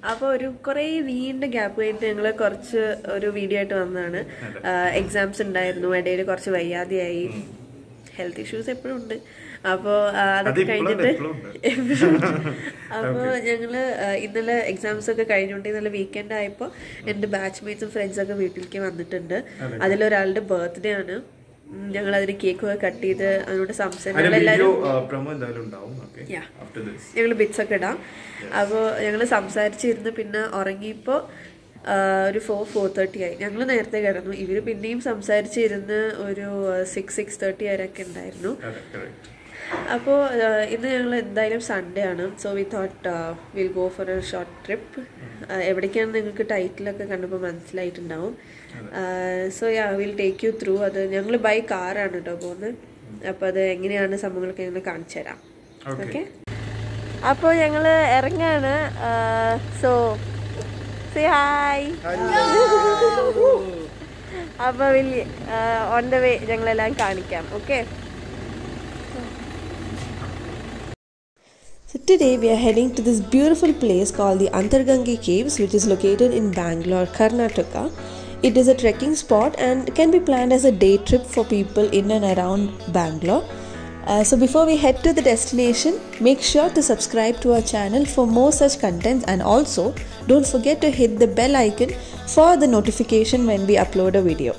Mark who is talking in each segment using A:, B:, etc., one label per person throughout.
A: അപ്പോൾ ഒരു കുറേ നീണ്ട ഗ്യാപ്പ് കഴിഞ്ഞിട്ട് ഞങ്ങൾ കുറച്ച് ഒരു വീഡിയോ ആയിട്ട് വന്നതാണ് എക്സാംസ് ഉണ്ടായിരുന്നു ഇടയിൽ കുറച്ച് വയ്യാതെയായി ഹെൽത്ത് ഇഷ്യൂസ് എപ്പോഴും ഉണ്ട് അപ്പോൾ അതൊക്കെ
B: അതിപ്പോഴും
A: കഴിഞ്ഞിട്ട്
B: എപ്പോഴും ഉണ്ട്.
A: അപ്പോൾ ഞങ്ങള് ആ, ഇന്നലെ എക്സാംസ് ഒക്കെ കഴിഞ്ഞുകൊണ്ട് ഇന്നലെ വീക്കെൻഡ് ആയപ്പോൾ എൻ്റെ ബാച്ച്മേറ്റ്സും ഫ്രണ്ട്സും ഒക്കെ വീട്ടിലേക്ക് വന്നിട്ടുണ്ട് അതിലൊരാളുടെ ബർത്ത്ഡേ ആണ് ഞങ്ങൾ അതിന് കേക്ക് ഒക്കെ കട്ട് ചെയ്ത് അതിനോട് സംസാരിച്ചു
B: അതിന്റെ
A: ഞങ്ങളെല്ലാവരും
B: വീഡിയോ പ്രൊമോ എന്തായാലും ഉണ്ടാവും ഓക്കെ
A: Yeah.
B: ആഫ്റ്റർ ദിസ്
A: ഞങ്ങൾ ബിറ്റ്സ് ഒക്കെ ഇടാം അപ്പോൾ ഞങ്ങൾ സംസാരിച്ചിരുന്ന് പിന്നെ ഉറങ്ങിയപ്പോൾ ഒരു ഫോർ ഫോർ തേർട്ടി ആയി ഞങ്ങൾ നേരത്തെ കിടന്നു ഇവർ പിന്നെയും സംസാരിച്ചിരുന്ന് ഒരു സിക്സ് സിക്സ് തേർട്ടി വരെയൊക്കെ ഉണ്ടായിരുന്നു
B: അതെ കറക്റ്റ്
A: അപ്പോൾ ഇന്ന് ഞങ്ങൾ എന്തായാലും സൺഡേ ആണ് so we thought will go for a short trip എവിടേക്കാണെന്ന് നിങ്ങൾക്ക് ടൈറ്റിലൊക്കെ കണ്ടപ്പോൾ മനസ്സിലായിട്ടുണ്ടാവും so yeah will take you through അത് ഞങ്ങൾ ബൈ കാറാണ് കേട്ടോ പോകുന്നത് അപ്പോൾ അത് എങ്ങനെയാണ് സംഭവങ്ങളൊക്കെ ഞങ്ങൾ കാണിച്ചു തരാം ഓക്കെ അപ്പോൾ ഞങ്ങൾ ഇറങ്ങാണ് സോ സേ ഹായ് അപ്പോൾ വിൽ ഓൺ ദ വേ ഞങ്ങളെല്ലാം കാണിക്കാം okay So today we are heading to this beautiful place called the Antargange Caves, which is located in Bangalore, Karnataka. It is a trekking spot and can be planned as a day trip for people in and around Bangalore. Uh, so before we head to the destination, make sure to subscribe to our channel for more such contents and also don't forget to hit the bell icon for the notification when we upload a video.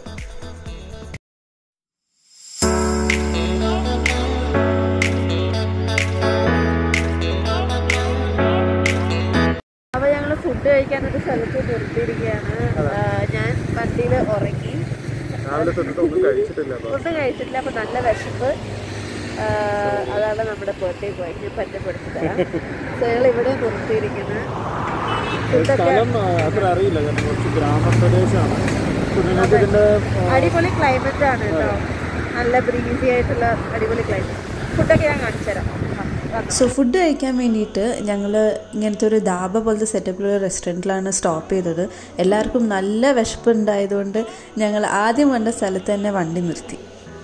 A: അപ്പോൾ ഞങ്ങൾ food കഴിക്കാൻ ഒരു സ്ഥലത്ത് നിർത്തിയിരിക്കുകയാണ് ആ, ഞാൻ വണ്ടിയിൽ ഉറങ്ങി
B: രാവിലെ തൊട്ടിട്ട് ഒന്നും കഴിച്ചിട്ടില്ല
A: ഫുഡ് കഴിച്ചിട്ടില്ല അപ്പോൾ നല്ല വിശപ്പ് ആ, അതാണ് നമ്മുടെ ബർത്ത്ഡേ പോയി ഞാൻ പറ്റപ്പെടുത്തി തരാം സോ ഞങ്ങൾ ഇവിടെ നിർത്തിയിരിക്കുന്നത് ഫുഡൊക്കെ
B: സ്ഥലം ആ, അത്ര അറിയില്ല കാരണം കുറച്ച് ഗ്രാമപ്രദേശമാണ് അപ്പൊ നിങ്ങൾക്ക് ഇതിന്റെ
A: അടിപൊളി ക്ലൈമറ്റ് ആണ് കേട്ടോ നല്ല ബ്രീസി ആയിട്ടുള്ള അടിപൊളി ക്ലൈമറ്റ് ഫുഡൊക്കെ ഞാൻ കാണിച്ചു തരാം
C: സോ ഫുഡ് കഴിക്കാൻ വേണ്ടിയിട്ട് ഞങ്ങൾ ഇങ്ങനത്തെ ഒരു ധാബ പോലത്തെ സെറ്റപ്പിലുള്ള റെസ്റ്റോറൻറ്റിലാണ് സ്റ്റോപ്പ് ചെയ്തത് എല്ലാവർക്കും നല്ല വിശപ്പ് ഉണ്ടായതുകൊണ്ട് ഞങ്ങൾ ആദ്യം കണ്ട സ്ഥലത്ത് തന്നെ വണ്ടി നിർത്തി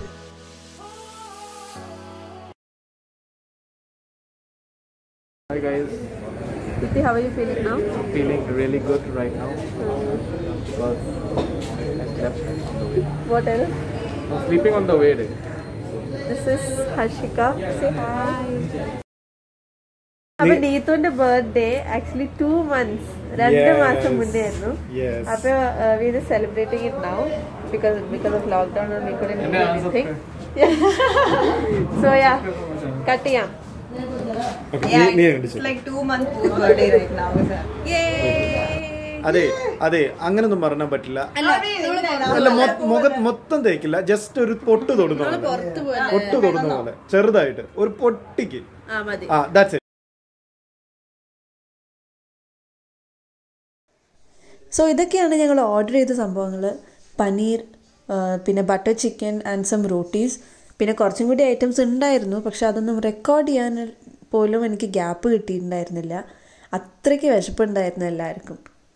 B: Hi guys,
A: Priti, how are you feeling now?
B: I'm feeling really good right now because I slept on the way.
A: What else?
B: I'm sleeping on the way. Day.
A: This is Hashika. Say hi. അപ്പൊ നീത്തുവിന്റെ birthday actually two months രണ്ട്
B: Yes.
A: മാസം മുന്നേ ആയിരുന്നു
B: Yes.
A: അപ്പൊ we ഇത് celebrating it now because because of lockdown we couldn't do anything so yeah cut ചെയ്യാം
D: It's like two month post birthday right now.
E: അതെ അതെ അങ്ങനൊന്നും പറഞ്ഞാൻ പറ്റില്ല അല്ല മൊ- മുഖം മൊത്തം തേക്കില്ല ജസ്റ്റ് ഒരു പൊട്ട് തൊടുന്ന പോലെ പൊട്ട് തൊടുന്ന പോലെ ചെറുതായിട്ട് ഒരു പൊട്ടിക്ക്
A: ആ മതി
E: ആ ദാറ്റ്സ്
C: സോ ഇതൊക്കെയാണ് ഞങ്ങൾ ഓർഡർ ചെയ്ത സംഭവങ്ങൾ പനീർ ആ, പിന്നെ butter chicken and some rotis പിന്നെ കുറച്ചും കൂടി ഐറ്റംസ് ഉണ്ടായിരുന്നു പക്ഷെ അതൊന്നും റെക്കോർഡ് ചെയ്യാൻ പോലും എനിക്ക് ഗ്യാപ്പ് കിട്ടിയിട്ടുണ്ടായിരുന്നില്ല അത്രയ്ക്ക് വിശപ്പുണ്ടായിരുന്നു എല്ലാവർക്കും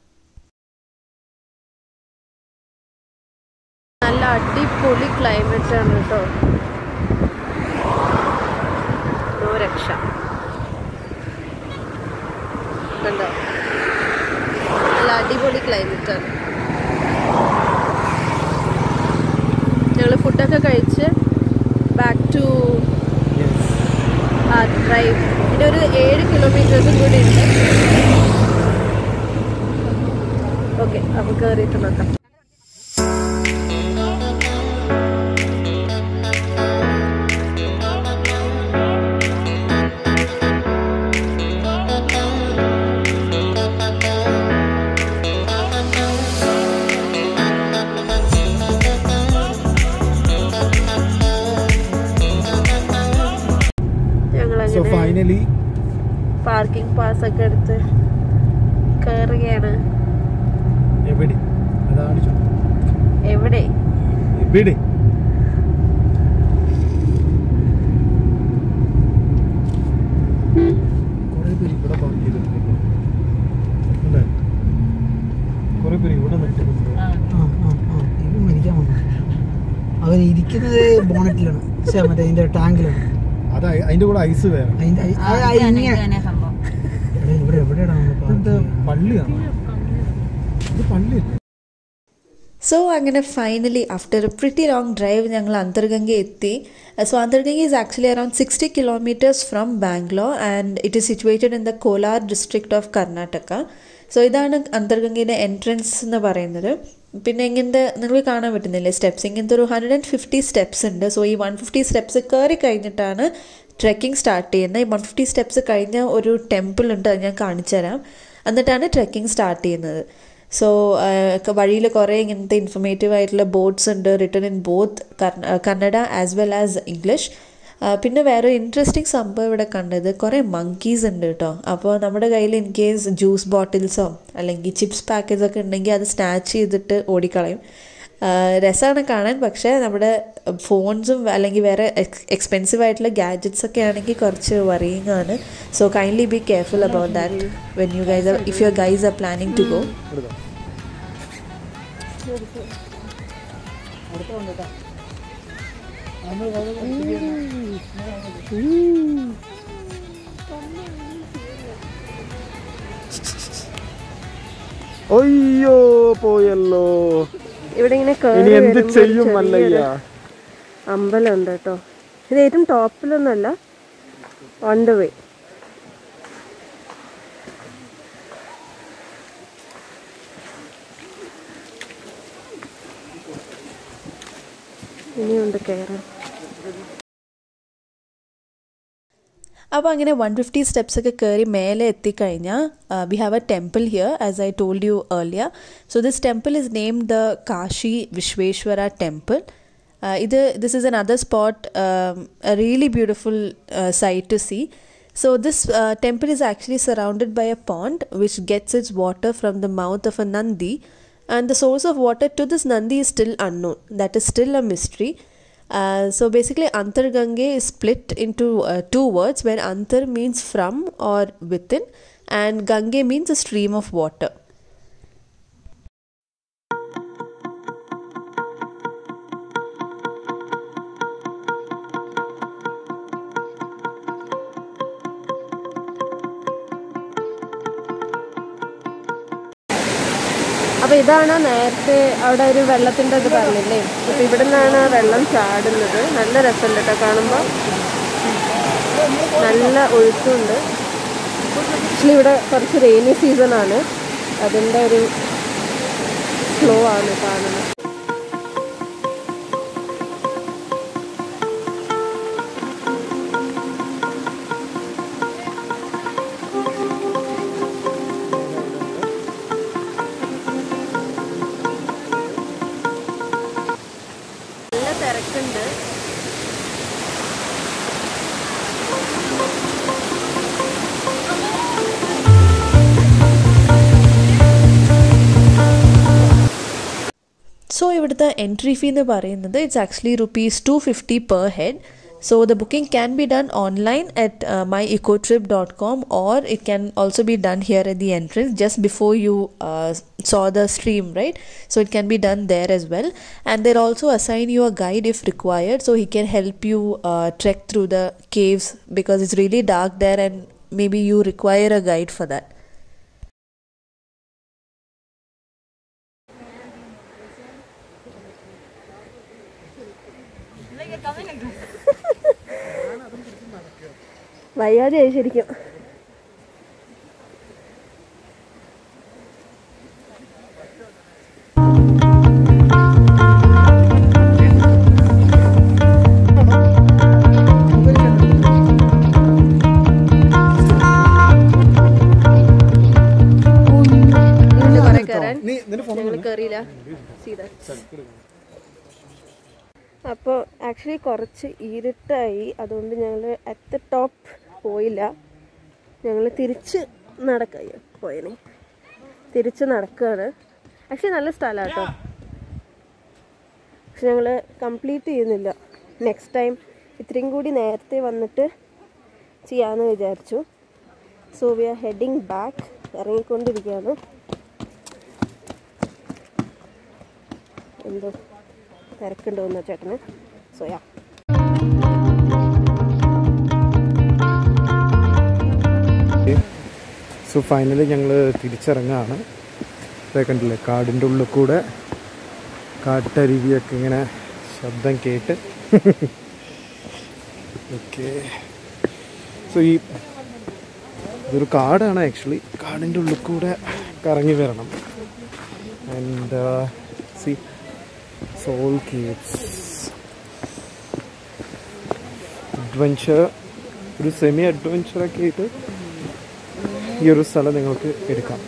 A: നല്ല അടിപൊളി ക്ലൈമറ്റ് ആണ് കേട്ടോ നോ രക്ഷ കണ്ടോ നല്ല അടിപൊളി ക്ലൈമറ്റ് ആണ് ഞങ്ങൾ ഫുഡൊക്കെ കഴിച്ച് ബാക്ക് ടു ആ ഡ്രൈവ് ഇതിൻ്റെ ഒരു ഏഴ് കിലോമീറ്റേഴ്സും കൂടി ഉണ്ട് ഓക്കെ അപ്പോൾ കയറിയിട്ട് നോക്കാം ഞങ്ങൾ
E: സോ ഫൈനലി
A: പാർക്കിംഗ് പാസ് ഒക്കെ എടുത്ത് കയറുകയാണ്
E: എവിടെ അതാണ് ചോദ്യം.
A: എവിടെ
E: എവിടെ കുറേ പേര് ഇവിടെ പാർക്ക് ചെയ്തിട്ടുണ്ടല്ലോ അല്ലേ കുറേ പേര് ഇവിടെ നിൽക്കുന്നുണ്ട്
F: ആ, ആ, ആ. ഇവൻ മരിക്കാൻ വന്നു അവൻ ഇരിക്കുന്നത് ബോണറ്റിലാണ് പക്ഷേ മറ്റേ അതിന്റെ ടാങ്കിലാണ്
E: അത് അയി- അതിന്റെ കൂടെ ഐസ് വേണം
F: അതിന്റെ ഐ- ആ, ആ, ഇങ്ങനെ എടാ, ഇവിടെ എവിടെയാണ് ഇതെന്താ പള്ളിയാണോ ഇത് പള്ളിയല്ലേ
C: സോ അങ്ങനെ finally after a pretty long drive ഞങ്ങൾ അന്തർഗംഗ എത്തി so Antaragange is actually around sixty kilometres from Bangalore and it is situated in the Kolar district of Karnataka so ഇതാണ് അന്തർഗംഗയുടെ എൻട്രൻസ് എന്ന് പറയുന്നത് പിന്നെ ഇങ്ങനത്തെ നിങ്ങൾക്ക് കാണാൻ പറ്റുന്നില്ലേ സ്റ്റെപ്സ് ഇങ്ങനത്തെ ഒരു ഹൺഡ്രഡ് ആൻഡ് ഫിഫ്റ്റി സ്റ്റെപ്സ് ഉണ്ട് സോ ഈ വൺ ഫിഫ്റ്റി സ്റ്റെപ്സ് കയറി കഴിഞ്ഞിട്ടാണ് ട്രെക്കിംഗ് സ്റ്റാർട്ട് ചെയ്യുന്നത് ഈ വൺ ഫിഫ്റ്റി സ്റ്റെപ്സ് കഴിഞ്ഞ ഒരു ടെമ്പിൾ ഉണ്ട് അത് ഞാൻ കാണിച്ചു തരാം എന്നിട്ടാണ് ട്രെക്കിംഗ് സ്റ്റാർട്ട് ചെയ്യുന്നത് സോ വഴിയിൽ കുറേ ഇങ്ങനത്തെ ഇൻഫർമേറ്റീവ് ആയിട്ടുള്ള ബോർഡ്സ് ഉണ്ട് written in both Kannada as well as English പിന്നെ വേറെ ഇൻട്രസ്റ്റിംഗ് സംഭവം ഇവിടെ കണ്ടത് കുറേ മങ്കീസ് ഉണ്ട് കേട്ടോ അപ്പോൾ നമ്മുടെ കയ്യിൽ ഇൻ കേസ് ജ്യൂസ് ബോട്ടിൽസോ അല്ലെങ്കിൽ ചിപ്സ് പാക്കറ്റ്സ് ഒക്കെ ഉണ്ടെങ്കിൽ അത് സ്നാച്ച് ചെയ്തിട്ട് ഓടിക്കളയും രസമാണ് കാണാൻ പക്ഷേ നമ്മുടെ ഫോൺസും അല്ലെങ്കിൽ വേറെ എക്സ്പെൻസീവ് ആയിട്ടുള്ള ഗാഡ്ജറ്റ്സ് ഒക്കെ ആണെങ്കിൽ കുറച്ച് വറിയിങ് ആണ് so kindly be careful about that when you guys if your guys are planning to go
E: അയ്യോ പോയല്ലോ
A: ഇവിടെ ഇങ്ങനെ
E: ഇനി എന്ത് ചെയ്യും മല്ലയ്യ
A: അമ്പലം ഉണ്ട് കേട്ടോ ഇത് ഏറ്റവും ടോപ്പിലൊന്നുമല്ല ഓൺ ദ വേ ഇനിയുണ്ട് കയറാൻ
C: അപ്പോൾ അങ്ങനെ വൺ ഫിഫ്റ്റി സ്റ്റെപ്സ് ഒക്കെ കയറി മേലെ എത്തിക്കഴിഞ്ഞാൽ we have a temple here as I told you earlier so this temple is name the Kashi Vishweshwara temple ഇത് this is another spot really beautiful sight to see So this uh, temple is actually surrounded by a pond which gets its water from the mouth of a Nandi and the source of water to this Nandi is still unknown. That is still a mystery. Uh, so basically Antargange is split into uh, two words where Antar means from or within and Gange means a stream of water.
A: അപ്പോൾ ഇതാണ് നേരത്തെ അവിടെ ഒരു വെള്ളത്തിൻ്റെ ഇത് പറഞ്ഞില്ലേ അപ്പോൾ ഇവിടെ നിന്നാണ് ആ വെള്ളം ചാടുന്നത് നല്ല രസമുണ്ട് കേട്ടോ കാണുമ്പോൾ നല്ല ഒഴുക്കുണ്ട് ആക്ച്വലി ഇവിടെ കുറച്ച് റെയിനി സീസണാണ് അതിൻ്റെ ഒരു ഫ്ലോ ആണ് കാണുന്നത് നല്ല തിരക്കുണ്ട്
C: സോ ഇവിടുത്തെ എൻട്രി ഫീ എന്ന് പറയുന്നത് it's actually rupees two fifty per head so the booking can be done online at my eco trip dot com or it can also be done here at the entrance just before you saw the stream right so it can be done there as well and they'll also assign you a guide if required so he can help you uh, trek through the caves because it's really dark there and maybe you require a guide for that
A: വയ്യാതെ ശരിക്കും കുറെ കയറാൻ
E: നീ നിന്റെ phone
A: ഞങ്ങൾ കയറിയില്ല സീതാ അപ്പോൾ actually കുറച്ച് ഇരുട്ടായി അതുകൊണ്ട് ഞങ്ങൾ അറ്റ് ദ ടോപ്പ് പോയില്ല ഞങ്ങൾ തിരിച്ച് നടക്കുക പോയനെ തിരിച്ച് നടക്കുകയാണ് ആക്ച്വലി നല്ല സ്ഥലമാണ് കേട്ടോ പക്ഷെ ഞങ്ങൾ കംപ്ലീറ്റ് ചെയ്യുന്നില്ല നെക്സ്റ്റ് ടൈം ഇത്രയും കൂടി നേരത്തെ വന്നിട്ട് ചെയ്യാമെന്ന് വിചാരിച്ചു so we are heading back ഇറങ്ങിക്കൊണ്ടിരിക്കുകയാണ് എന്തോ തിരക്കുണ്ട് തോന്നുന്നു ചേട്ടന് സോയാ
E: സോ സോ ഫൈനലി ഞങ്ങൾ തിരിച്ചിറങ്ങുകയാണ് ഇതേ കണ്ടില്ലേ കാടിൻ്റെ ഉള്ളിൽ കൂടെ കാട്ടരുവിയൊക്കെ ഇങ്ങനെ ശബ്ദം കേട്ട് ഓക്കെ സോ ഈ ഇതൊരു കാടാണ് ആക്ച്വലി കാടിൻ്റെ ഉള്ളിൽ കൂടെ കറങ്ങി വരണം and see soul caves adventure ഒരു സെമി അഡ്വഞ്ചറൊക്കെ ആയിട്ട് ഈ ഒരു സ്ഥലം നിങ്ങൾക്ക് എടുക്കാം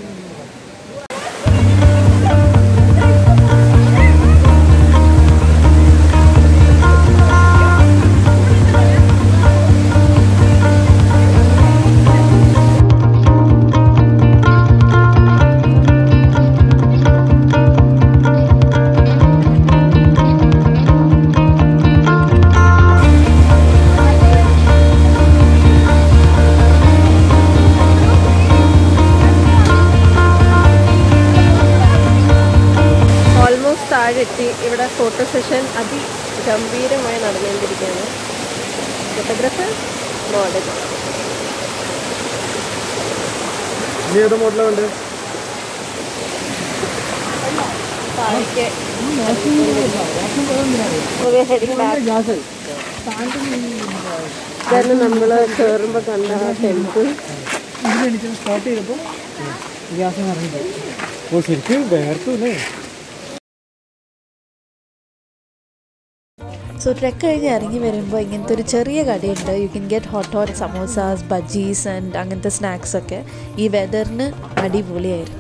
C: ഓൾമോസ്റ്റ് താഴെ എത്തി ഇവിടെ ഫോട്ടോ സെഷൻ അതിഗംഭീരമായി നടന്നുകൊണ്ടിരിക്കുകയാണ് ഫോട്ടോഗ്രാഫർ മോഡൽ
E: ഇനി ഏത് മോഡലാണ് വേണ്ടത്
C: താഴേക്ക് ഇതാണ് നമ്മൾ കയറുമ്പോൾ കണ്ട ടെമ്പിൾ
F: സ്റ്റാർട്ട് ചെയ്തപ്പോൾ ഗ്യാസ് ഇറങ്ങിപ്പോയി
E: ഓ ശരിക്കും വേർത്തു അല്ലേ
A: സോ ട്രെക്ക് കഴിഞ്ഞ് ഇറങ്ങി വരുമ്പോൾ ഇങ്ങനത്തെ ഒരു ചെറിയ കടയുണ്ട് you can get hot hot samosas bajjis and അങ്ങനത്തെ സ്നാക്സ് ഒക്കെ ഈ വെതറിന് അടിപൊളിയായിരുന്നു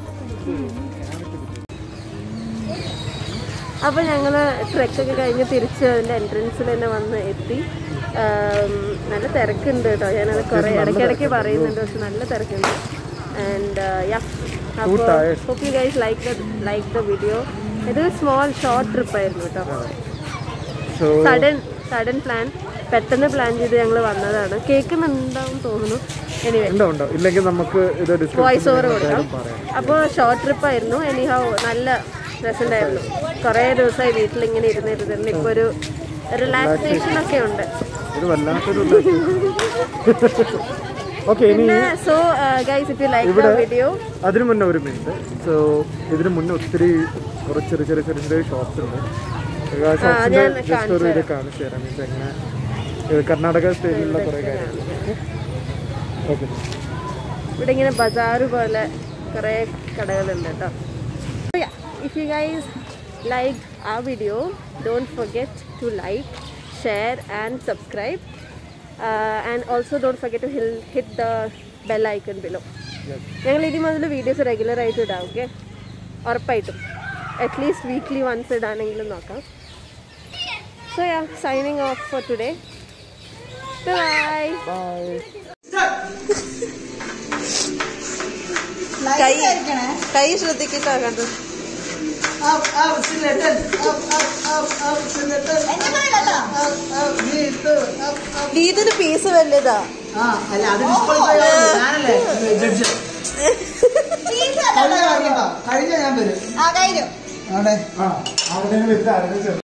C: അപ്പോൾ ഞങ്ങൾ ട്രെക്കൊക്കെ കഴിഞ്ഞ് തിരിച്ച് അതിൻ്റെ എൻട്രൻസിൽ തന്നെ വന്ന് എത്തി ആം, നല്ല തിരക്കുണ്ട് കേട്ടോ ഞാനത് കുറേ ഇടയ്ക്കിടയ്ക്ക് പറയുന്നുണ്ട് പക്ഷെ നല്ല തിരക്കുണ്ട് ആൻഡ് യാ അപ്പോൾ
E: tired.
C: Hope you guys like like the video ഇത് സ്മോൾ ഷോർട്ട് ട്രിപ്പായിരുന്നു കേട്ടോ
E: സോ
C: സഡൻ സഡൻ പ്ലാൻ പെട്ടെന്ന് പ്ലാൻ ചെയ്ത് ഞങ്ങൾ വന്നതാണ് കേൾക്കുന്നുണ്ടാവും തോന്നുന്നു എനിവേ
E: ഉണ്ടോ ഉണ്ടോ ഇല്ലെങ്കിൽ നമുക്ക് ഇത്
C: വോയിസ് ഓവർ
E: ഡിസ്ക്രിപ്ഷനിൽ
C: കൊടുക്കാം
E: പറയാം
C: അപ്പോൾ ഷോർട്ട് ട്രിപ്പ് ആയിരുന്നു എനിഹൗ നല്ല രസമുണ്ടായിരുന്നു കുറേ ദിവസമായി വീട്ടിലിങ്ങനെ ഇരുന്നിരുന്നിരുന്നു ഇപ്പോൾ ഒരു റിലാക്സേഷൻ ഒക്കെ ഉണ്ട്
E: ഇത് വല്ലാത്തൊരു ഓക്കെ ഇനി
C: പിന്നെ so guys if you like the
E: ഇവിടെ
C: വീഡിയോ
E: അതിനു മുന്നേ ഒരു മിനിറ്റ് സോ ഇതിന് മുന്നേ ഒത്തിരി കുറച്ച് ചെറിയ ചെറിയ ചെറിയ ചെറിയ ഷോപ്സ് ഉണ്ട് ഷോപ്സിന്റെ
C: ഞാൻ
E: ജസ്റ്റ് ഒരു ഇത് കാണിച്ചു തരാം മീൻസ് എങ്ങനെ ഇത് കർണാടക സ്റ്റൈലിലുള്ള കുറേ കാര്യങ്ങൾ ഓക്കെ
C: ഇവിടെ ഇങ്ങനെ ബസാർ പോലെ കുറേ കടകളുണ്ട് കേട്ടോ ഇഫ് യു ഗൈസ് ലൈക്ക് ആ video don't forget to like share and subscribe and also don't forget to hit the bell icon below ഞങ്ങൾ ഇനി മുതൽ വീഡിയോസ് റെഗുലർ ആയിട്ട് ഇടാം ഓക്കെ ഉറപ്പായിട്ടും അറ്റ്ലീസ്റ്റ് വീക്ക്ലി വൺസ് ഇടാനെങ്കിലും നോക്കാം so yeah signing off for today bye
A: കൈ കൈ ശ്രദ്ധിക്കട്ടോ കണ്ടു ഇതിന് പീസ് വലുതാ
F: അല്ല അത് ഡിസ്ക്വാളിഫൈ ഞാനല്ലേ ജഡ്ജ് കഴിഞ്ഞ ഞാൻ വരും
D: ആ കഴിഞ്ഞു
F: അവിടെ
E: ആ അവിടെ